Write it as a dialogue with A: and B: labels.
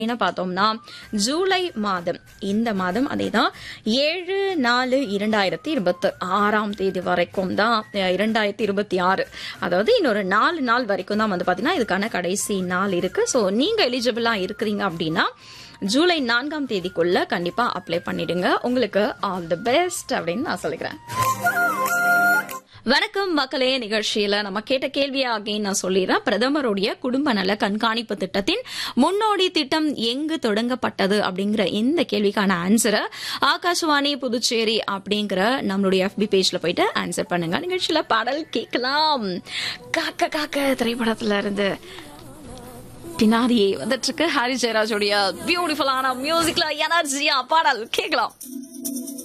A: என்ன பார்த்தோம்னா ஜூலை மாதம் இந்த மாதம் அதே தான் ஏழு நாலு இரண்டாயிரத்தி இருபத்தி ஆறாம் தேதி வரைக்கும் தான் அஹ், இரண்டாயிரத்தி இருபத்தி ஆறு அதாவது இன்னொரு நாலு நாள் வரைக்கும் தான் வந்து பார்த்தீங்கன்னா இதுக்கான கடைசி நாள் இருக்கு ஸோ நீங்க எலிஜிபிளா இருக்கிறீங்க அப்படின்னா ஜூலை நான்காம் தேதிக்குள்ள கண்டிப்பா அப்ளை பண்ணிடுங்க உங்களுக்கு ஆல் தி பெஸ்ட் அப்படின்னு நான் சொல்லிக்கிறேன் வணக்கம் மக்களே நிகழ்ச்சியில நம்ம கேட்ட கேள்வியை அகைன் நான் சொல்லிடுறேன் பிரதமருடைய குடும்ப நல கண்காணிப்பு திட்டத்தின் முன்னோடி திட்டம் எங்கு தொடங்கப்பட்டது அப்படிங்கிற இந்த கேள்விக்கான ஆன்சரை ஆகாஷ்வாணி புதுச்சேரி அப்படிங்கிற நம்மளுடைய FB பேஜ்ல போயிட்டு ஆன்சர் பண்ணுங்க நிகழ்ச்சியில பாடல் கேட்கலாம் காக்க காக்க திரைப்படத்துல இருந்து பின்னாடியே வந்துட்டு இருக்கு ஹாரி ஜெயராஜோடைய பியூட்டிஃபுல்லான மியூசிக்ல எனர்ஜியா பாடல் கேட்கலாம்